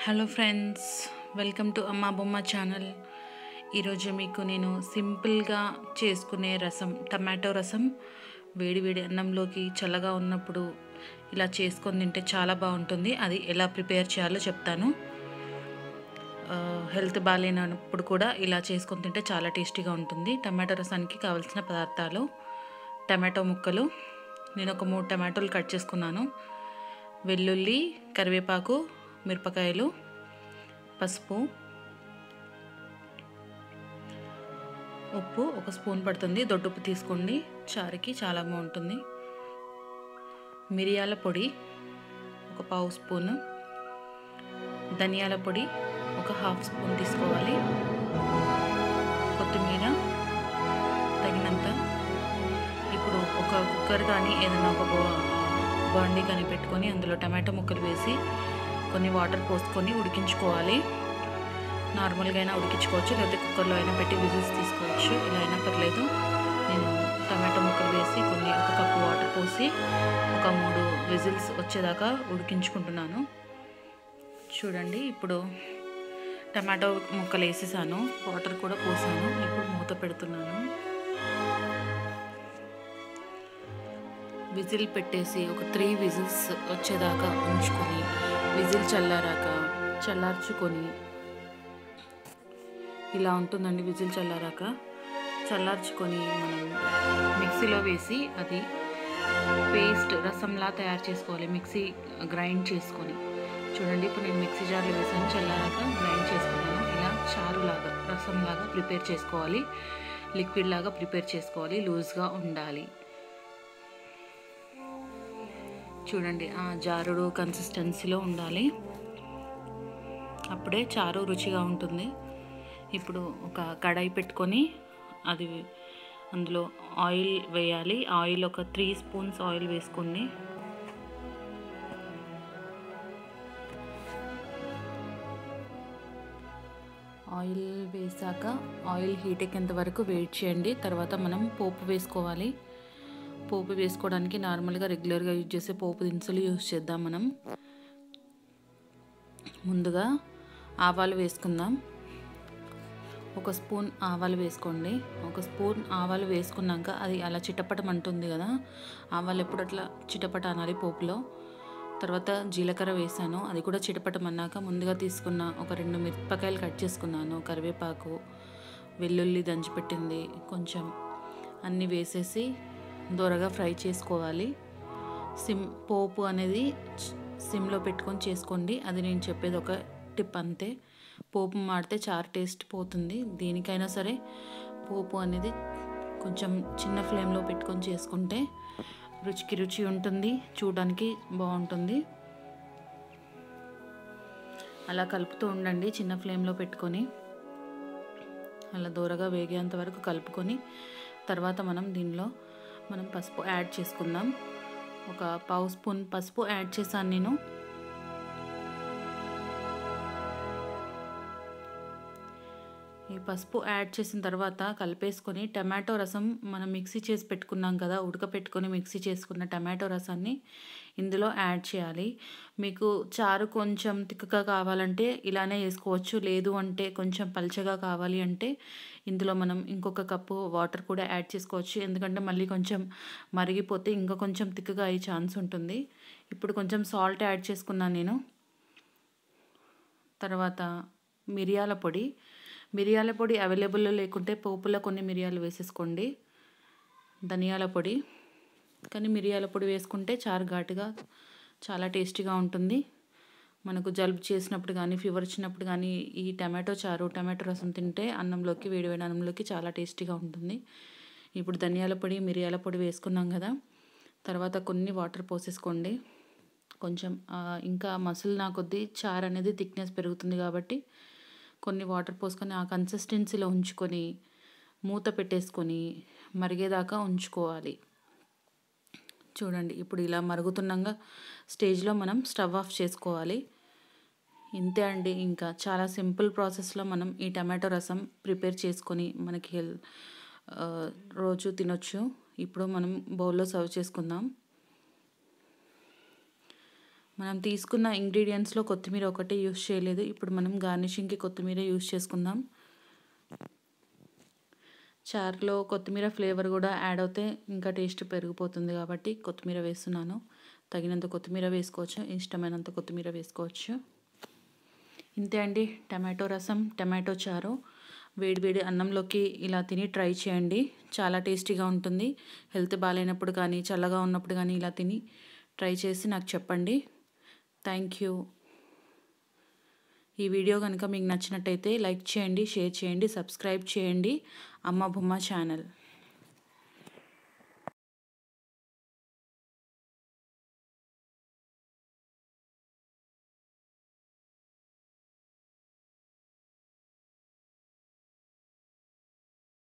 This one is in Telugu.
హలో ఫ్రెండ్స్ వెల్కమ్ టు అమ్మా బొమ్మ ఛానల్ ఈరోజు మీకు నేను సింపుల్గా చేసుకునే రసం టమాటో రసం వేడి వేడి అన్నంలోకి చల్లగా ఉన్నప్పుడు ఇలా చేసుకొని తింటే చాలా బాగుంటుంది అది ఎలా ప్రిపేర్ చేయాలో చెప్తాను ఆ, హెల్త్ బాగాలేనప్పుడు కూడా ఇలా చేసుకొని తింటే చాలా టేస్టీగా ఉంటుంది టమాటో రసానికి కావాల్సిన పదార్థాలు టమాటో ముక్కలు నేను ఒక మూడు టమాటోలు కట్ చేసుకున్నాను వెల్లుల్లి కరివేపాకు మిరపకాయలు పసుపు ఉప్పు ఒక స్పూన్ పడుతుంది దొడ్డుప్పు తీసుకోండి చారుకి చాలా బాగుంటుంది మిరియాల పొడి ఒక పావు స్పూను ధనియాల పొడి ఒక హాఫ్ స్పూన్ తీసుకోవాలి కొత్తిమీర తగినంత ఇప్పుడు ఒక కుక్కర్ కానీ ఏదైనా ఒక బో బాండీ కానీ పెట్టుకొని అందులో టమాటో ముక్కలు వేసి కొన్ని వాటర్ పోసుకొని ఉడికించుకోవాలి నార్మల్గా అయినా ఉడికించుకోవచ్చు లేకపోతే కుక్కర్లో అయినా పెట్టి విజిల్స్ తీసుకోవచ్చు ఇలా అయినా పర్లేదు నేను టమాటో ముక్కలు వేసి కొన్ని ఒక కప్పు వాటర్ పోసి ఒక మూడు విజిల్స్ వచ్చేదాకా ఉడికించుకుంటున్నాను చూడండి ఇప్పుడు టమాటో ముక్కలు వేసేసాను వాటర్ కూడా పోసాను ఇప్పుడు మూత పెడుతున్నాను విజిల్ పెట్టేసి ఒక త్రీ విజిల్స్ వచ్చేదాకా ఉంచుకొని విజిల్ చల్లారాక చల్లార్చుకొని ఇలా ఉంటుందండి విజిల్ చల్లారాక చల్లార్చుకొని మనం మిక్సీలో వేసి అది పేస్ట్ రసంలా తయారు చేసుకోవాలి మిక్సీ గ్రైండ్ చేసుకొని చూడండి ఇప్పుడు నేను మిక్సీ జార్లో వేసాను చల్లారాక గ్రైండ్ చేసుకున్నాను ఇలా చారులాగా రసంలాగా ప్రిపేర్ చేసుకోవాలి లిక్విడ్ లాగా ప్రిపేర్ చేసుకోవాలి లూజ్గా ఉండాలి చూడండి ఆ జారుడు కన్సిస్టెన్సీలో ఉండాలి అప్పుడే చారు రుచిగా ఉంటుంది ఇప్పుడు ఒక కడాయి పెట్టుకొని అది అందులో ఆయిల్ వేయాలి ఆయిల్ ఒక త్రీ స్పూన్స్ ఆయిల్ వేసుకోండి ఆయిల్ వేసాక ఆయిల్ హీట్ ఎక్కేంత వరకు వెయిట్ చేయండి తర్వాత మనం పోపు వేసుకోవాలి పోపు వేసుకోవడానికి నార్మల్గా రెగ్యులర్గా యూజ్ చేసే పోపు దినుసులు యూజ్ చేద్దాం మనం ముందుగా ఆవాలు వేసుకుందాం ఒక స్పూన్ ఆవాలు వేసుకోండి ఒక స్పూన్ ఆవాలు వేసుకున్నాక అది అలా చిటపటం అంటుంది కదా ఆవాలు ఎప్పుడు అట్లా చిటపట అనాలి పోపులో తర్వాత జీలకర్ర వేసాను అది కూడా చిటపటం అన్నాక ముందుగా తీసుకున్న ఒక రెండు మిరపకాయలు కట్ చేసుకున్నాను కరివేపాకు వెల్లుల్లి దంచిపెట్టింది కొంచెం అన్నీ వేసేసి దొరగా ఫ్రై చేసుకోవాలి సిమ్ పోపు అనేది సిమ్లో పెట్టుకొని చేసుకోండి అది నేను చెప్పేది ఒక టిప్ అంతే పోపు మాడితే చారు టేస్ట్ పోతుంది దేనికైనా సరే పోపు అనేది కొంచెం చిన్న ఫ్లేమ్లో పెట్టుకొని చేసుకుంటే రుచికి రుచి ఉంటుంది చూడడానికి బాగుంటుంది అలా కలుపుతూ ఉండండి చిన్న ఫ్లేమ్లో పెట్టుకొని అలా దూరగా వేగేంత వరకు కలుపుకొని తర్వాత మనం దీనిలో మనం పసుపు యాడ్ చేసుకుందాం ఒక పావు స్పూన్ పసుపు యాడ్ చేశాను నేను ఈ పసుపు యాడ్ చేసిన తర్వాత కలిపేసుకొని టమాటో రసం మనం మిక్సీ చేసి పెట్టుకున్నాం కదా ఉడకపెట్టుకొని మిక్సీ చేసుకున్న టమాటో రసాన్ని ఇందులో యాడ్ చేయాలి మీకు చారు కొంచెం తిక్కగా కావాలంటే ఇలానే వేసుకోవచ్చు లేదు అంటే కొంచెం పల్చగా కావాలి అంటే ఇందులో మనం ఇంకొక కప్పు వాటర్ కూడా యాడ్ చేసుకోవచ్చు ఎందుకంటే మళ్ళీ కొంచెం మరిగిపోతే ఇంకా కొంచెం తిక్కగా అయ్యే ఛాన్స్ ఉంటుంది ఇప్పుడు కొంచెం సాల్ట్ యాడ్ చేసుకున్నాను నేను తర్వాత మిరియాల పొడి మిరియాల పొడి అవైలబుల్లో లేకుంటే పోపులో కొన్ని మిరియాలు వేసేసుకోండి ధనియాల పొడి కానీ మిరియాల పొడి వేసుకుంటే చారు ఘాటుగా చాలా టేస్టీగా ఉంటుంది మనకు జలుబు చేసినప్పుడు కానీ ఫీవర్ వచ్చినప్పుడు కానీ ఈ టమాటో చారు టమాటో రసం తింటే అన్నంలోకి వేడి వేడి అన్నంలోకి చాలా టేస్టీగా ఉంటుంది ఇప్పుడు ధనియాల పొడి మిరియాల పొడి వేసుకున్నాం కదా తర్వాత కొన్ని వాటర్ పోసేసుకోండి కొంచెం ఇంకా మసులు నా కొద్దీ చారు అనేది థిక్నెస్ పెరుగుతుంది కాబట్టి కొన్ని వాటర్ పోసుకొని ఆ కన్సిస్టెన్సీలో ఉంచుకొని మూత పెట్టేసుకొని మరిగేదాకా ఉంచుకోవాలి చూడండి ఇప్పుడు ఇలా మరుగుతున్నాగా స్టేజ్లో మనం స్టవ్ ఆఫ్ చేసుకోవాలి ఇంతే అండి ఇంకా చాలా సింపుల్ ప్రాసెస్లో మనం ఈ టమాటో రసం ప్రిపేర్ చేసుకొని మనకి హెల్ రోజు తినొచ్చు ఇప్పుడు మనం బౌల్లో సర్వ్ చేసుకుందాం మనం తీసుకున్న ఇంగ్రీడియంట్స్లో కొత్తిమీర ఒకటే యూస్ చేయలేదు ఇప్పుడు మనం గార్నిషింగ్కి కొత్తిమీర యూస్ చేసుకుందాం చారులో కొత్తిమీర ఫ్లేవర్ కూడా యాడ్ అవుతే ఇంకా టేస్ట్ పెరిగిపోతుంది కాబట్టి కొత్తిమీర వేస్తున్నాను తగినంత కొత్తిమీర వేసుకోవచ్చు ఇష్టమైనంత కొత్తిమీర వేసుకోవచ్చు ఇంతే అండి టమాటో రసం టమాటో చారు వేడి వేడి అన్నంలోకి ఇలా తిని ట్రై చేయండి చాలా టేస్టీగా ఉంటుంది హెల్త్ బాగాలేనప్పుడు కానీ చల్లగా ఉన్నప్పుడు కానీ ఇలా తిని ట్రై చేసి నాకు చెప్పండి థ్యాంక్ యూ ఈ వీడియో కనుక మీకు నచ్చినట్టయితే లైక్ చేయండి షేర్ చేయండి సబ్స్క్రైబ్ చేయండి అమ్మ బొమ్మ ఛానల్